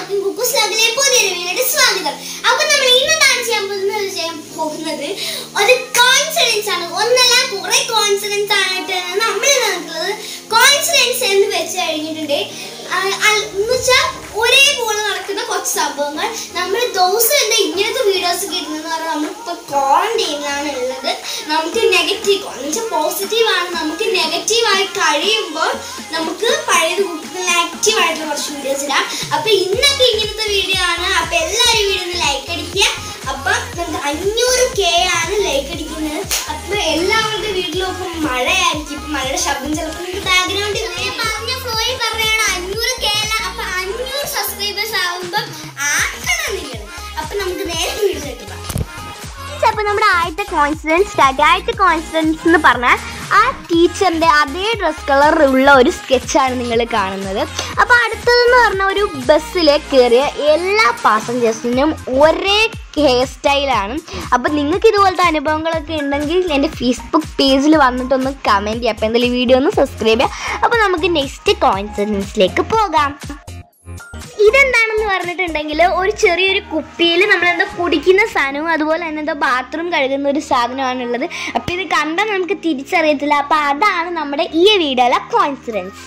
എല്ലാവർക്കും കുക്കൂസ് ലോകിലെ പുതിയൊരു വീഡിയോയുടെ സ്വാഗതം അപ്പൊ നമ്മൾ ഇന്നതാണ് ചെയ്യാൻ പോകുന്നത് ചെയ്യാൻ പോകുന്നത് ഒരു കോൺഫിഡൻസ് ആണ് ഒന്നല്ല കുറെ കോൺഫിഡൻസ് ആയിട്ട് നമ്മൾ നടക്കുന്നത് കോൺഫിഡൻസ് എന്ന് വെച്ച് കഴിഞ്ഞിട്ടുണ്ട് എന്ന് വെച്ചാൽ ഒരേപോലെ നടക്കുന്ന കുറച്ച് സംഭവങ്ങൾ നമ്മൾ ദിവസം എന്താ ഇങ്ങനത്തെ വീഡിയോസ് കിട്ടുന്നതെന്ന് പറഞ്ഞാൽ നമ്മളിപ്പോൾ ക്വാറന്റൈനിലാണ് ഉള്ളത് നമുക്ക് നെഗറ്റീവ് എന്ന് വെച്ചാൽ പോസിറ്റീവ് ആണ് നമുക്ക് നെഗറ്റീവായി കഴിയുമ്പോൾ നമുക്ക് പഴയത് ആക്റ്റീവ് ആയിട്ടുള്ള കുറച്ച് വീഡിയോസ് ഇടാം അപ്പൊ ഇന്നൊക്കെ ഇങ്ങനത്തെ വീഡിയോ ആണ് അപ്പൊ എല്ലാവരും വീഡിയോ ഒന്ന് ലൈക്ക് അടിക്കുക അപ്പൊ നമുക്ക് അഞ്ഞൂറ് കെ ആണ് ലൈക്ക് അടിക്കുന്നത് അപ്പൊ എല്ലാവരുടെ വീട്ടിലും ഇപ്പൊ മഴയായിരിക്കും ഇപ്പൊ മഴയുടെ ശബ്ദം ചിലപ്പോൾ നിങ്ങൾക്ക് ബാക്ക്ഗ്രൗണ്ടിൽ പറഞ്ഞ ഫ്ലോയിൽ പറഞ്ഞാണ് അഞ്ഞൂറ് കെ അല്ല അപ്പൊ അഞ്ഞൂറ് സബ്സ്ക്രൈബേഴ്സ് ആവുമ്പം ആക്കണം നിങ്ങൾ അപ്പൊ നമുക്ക് നേരെ വീട്ടിലേക്ക് പോകാം അപ്പൊ നമ്മുടെ ആദ്യത്തെ കോൺഫിഡൻസ് സ്റ്റാർട്ട് ആദ്യത്തെ കോൺഫിഡൻസ് എന്ന് പറഞ്ഞാൽ ആ ടീച്ചറിന്റെ അതേ ഡ്രസ് കളർ ഉള്ള ഒരു സ്കെച്ചാണ് നിങ്ങൾ കാണുന്നത് അപ്പോൾ അടുത്തതെന്ന് പറഞ്ഞാൽ ഒരു ബസ്സിൽ കയറിയ എല്ലാ പാസഞ്ചേഴ്സിനും ഒരേ ഹെയർ സ്റ്റൈലാണ് അപ്പോൾ നിങ്ങൾക്ക് ഇതുപോലത്തെ അനുഭവങ്ങളൊക്കെ ഉണ്ടെങ്കിൽ എൻ്റെ ഫേസ്ബുക്ക് പേജിൽ വന്നിട്ടൊന്ന് കമൻറ്റ് ചെയ്യാം അപ്പോൾ എന്തായാലും വീഡിയോ ഒന്ന് സബ്സ്ക്രൈബ് ചെയ്യാം അപ്പോൾ നമുക്ക് നെക്സ്റ്റ് കോൺഫിഡൻസിലേക്ക് പോകാം ഇതെന്താണെന്ന് പറഞ്ഞിട്ടുണ്ടെങ്കിൽ ഒരു ചെറിയൊരു കുപ്പിയിൽ നമ്മൾ എന്തോ കുടിക്കുന്ന സാധനവും അതുപോലെ തന്നെ എന്തോ ബാത്റൂം കഴുകുന്ന ഒരു സാധനമാണുള്ളത് അപ്പോൾ ഇത് കണ്ടാൽ നമുക്ക് തിരിച്ചറിയത്തില്ല അപ്പോൾ അതാണ് നമ്മുടെ ഈ വീഡിയോയിലെ കോൺഫിഡൻസ്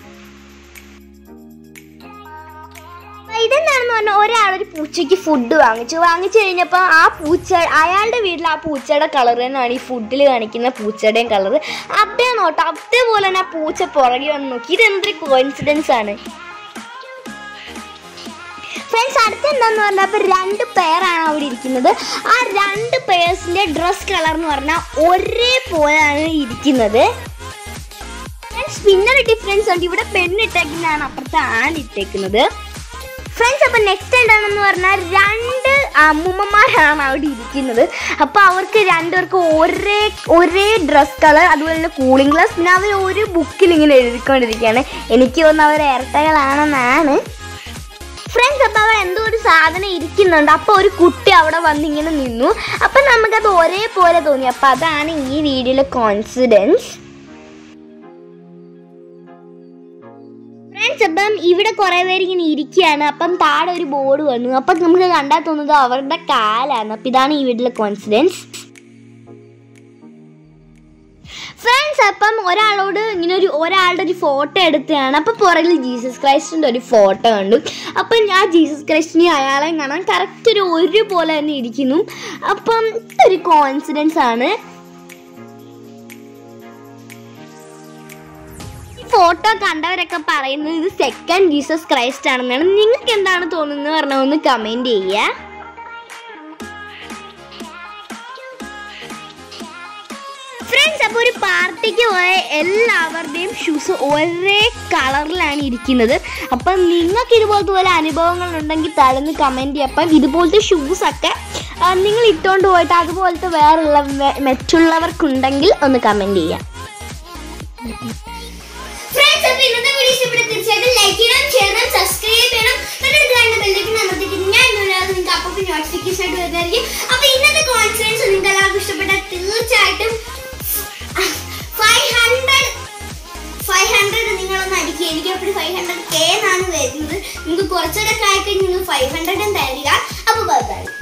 ഇതെന്താണെന്ന് പറഞ്ഞാൽ ഒരാളൊരു പൂച്ചയ്ക്ക് ഫുഡ് വാങ്ങിച്ചു വാങ്ങിച്ചു കഴിഞ്ഞപ്പോൾ ആ പൂച്ച അയാളുടെ വീട്ടിൽ ആ പൂച്ചയുടെ കളർ തന്നെയാണ് ഈ ഫുഡിൽ കാണിക്കുന്ന പൂച്ചയുടെയും കളർ അതേ നോട്ടോ അതേപോലെ തന്നെ ആ പൂച്ച പുറകെ വന്ന് നോക്കി ഇതെന്തൊരു കോയിൻസിഡൻസ് ആണ് ഫ്രണ്ട്സ് അടുത്ത എന്താന്ന് പറഞ്ഞാൽ അപ്പോൾ രണ്ട് പെയറാണ് അവിടെ ഇരിക്കുന്നത് ആ രണ്ട് പെയർസിന്റെ ഡ്രസ് കളർ എന്ന് പറഞ്ഞാൽ ഒരേപോലെയാണ് ഇരിക്കുന്നത് ഫ്രണ്ട്സ് പിന്നെ ഒരു ഡിഫറൻസ് ഉണ്ട് ഇവിടെ പെണ്ണിട്ടേക്കുന്നതാണ് അപ്പുറത്തെ ആൺ ഇട്ടേക്കുന്നത് ഫ്രണ്ട്സ് അപ്പം നെക്സ്റ്റ് എന്താണെന്ന് പറഞ്ഞാൽ രണ്ട് അമ്മൂമ്മമാരാണ് അവിടെ ഇരിക്കുന്നത് അപ്പോൾ അവർക്ക് രണ്ടുപേർക്ക് ഒരേ ഒരേ ഡ്രസ് കളർ അതുപോലെ തന്നെ കൂളിംഗ് ഗ്ലാസ് പിന്നെ അവർ ഒരു ബുക്കിൽ ഇങ്ങനെ എഴുതിക്കൊണ്ടിരിക്കുകയാണ് എനിക്ക് തോന്നുന്നു അവർ ഇരട്ടകളാണെന്നാണ് ഫ്രണ്ട്സ് അപ്പോൾ അവിടെ എന്തോ ഒരു സാധനം ഇരിക്കുന്നുണ്ട് അപ്പോൾ ഒരു കുട്ടി അവിടെ വന്ന് ഇങ്ങനെ നിന്നു അപ്പം നമുക്കത് ഒരേപോലെ തോന്നി അപ്പം അതാണ് ഈ വീഡിയോയിലെ കോൺഫിഡൻസ് ഫ്രണ്ട്സ് അപ്പം ഇവിടെ കുറേ പേര് ഇങ്ങനെ ഇരിക്കുകയാണ് അപ്പം താഴെ ഒരു ബോർഡ് വന്നു അപ്പം നമുക്ക് കണ്ടാൽ തോന്നുന്നത് അവരുടെ കാലാണ് അപ്പം ഇതാണ് ഈ വീട്ടിലെ കോൺഫിഡൻസ് ഫ്രണ്ട്സ് അപ്പം ഒരാളോട് ഇങ്ങനെ ഒരു ഒരാളുടെ ഒരു ഫോട്ടോ എടുത്തതാണ് അപ്പം പുറകിൽ ജീസസ് ക്രൈസ്റ്റിൻ്റെ ഒരു ഫോട്ടോ കണ്ടു അപ്പം ആ ജീസസ് ക്രൈസ്റ്റിനെ അയാളെ കാണാൻ കറക്റ്റ് ഒരു ഒരുപോലെ തന്നെ ഇരിക്കുന്നു അപ്പം ഒരു കോൺഫിഡൻസ് ആണ് ഫോട്ടോ കണ്ടവരൊക്കെ പറയുന്നത് ഇത് സെക്കൻഡ് ജീസസ് ക്രൈസ്റ്റ് ആണെന്നാണ് നിങ്ങൾക്ക് എന്താണ് തോന്നുന്നത് പറഞ്ഞാൽ ഒന്ന് കമൻറ്റ് ചെയ്യുക ഫ്രണ്ട്സ് അപ്പോൾ ഒരു പാർട്ടിക്ക് പോയ എല്ലാവരുടെയും ഷൂസ് ഒരേ കളറിലാണ് ഇരിക്കുന്നത് അപ്പം നിങ്ങൾക്ക് ഇതുപോലത്തെ പോലെ അനുഭവങ്ങൾ ഉണ്ടെങ്കിൽ തളർന്ന് കമൻറ്റ് ചെയ്യാം അപ്പം ഇതുപോലത്തെ ഷൂസൊക്കെ നിങ്ങൾ ഇട്ടുകൊണ്ട് പോയിട്ട് അതുപോലത്തെ വേറുള്ള വെ- മറ്റുള്ളവർക്കുണ്ടെങ്കിൽ ഒന്ന് കമൻറ്റ് ചെയ്യാം ഫ്രണ്ട്സ് അപ്പൊ ഇന്നത്തെ വീഡിയോ ഇഷ്ടപ്പെട്ട തീർച്ചയായിട്ടും ലൈക്ക് ചെയ്യണം ഷെയർ ചെയ്യണം സബ്സ്ക്രൈബ് ചെയ്യണം തൊട്ടടുത്ത് കാണുന്ന ബെല്ലേക്ക് അമർത്തിട്ട് ഞാൻ ഇന്നുള്ളത് നിങ്ങൾക്ക് അപ്പോൾ നോട്ടിഫിക്കേഷൻ ആയിട്ട് വരുന്നതായിരിക്കും അപ്പൊ ഇന്നത്തെ കോൺഫിഡൻസ് നിങ്ങൾക്ക് എല്ലാവർക്കും ഇഷ്ടപ്പെട്ടാൽ തീർച്ചയായിട്ടും ഫൈവ് ഹൺഡ്രഡ് ഫൈവ് ഹൺഡ്രഡ് നിങ്ങളൊന്ന് അടിക്കുക എനിക്ക് എപ്പോഴും ഫൈവ് ഹൺഡ്രഡ് കെ എന്നാണ് വരുന്നത് നിങ്ങൾക്ക് കുറച്ചൊക്കെ ആയിക്കഴിഞ്ഞ് നിങ്ങൾ ഫൈവ് ഹൺഡ്രഡ് തരിക അപ്പോൾ ബൈ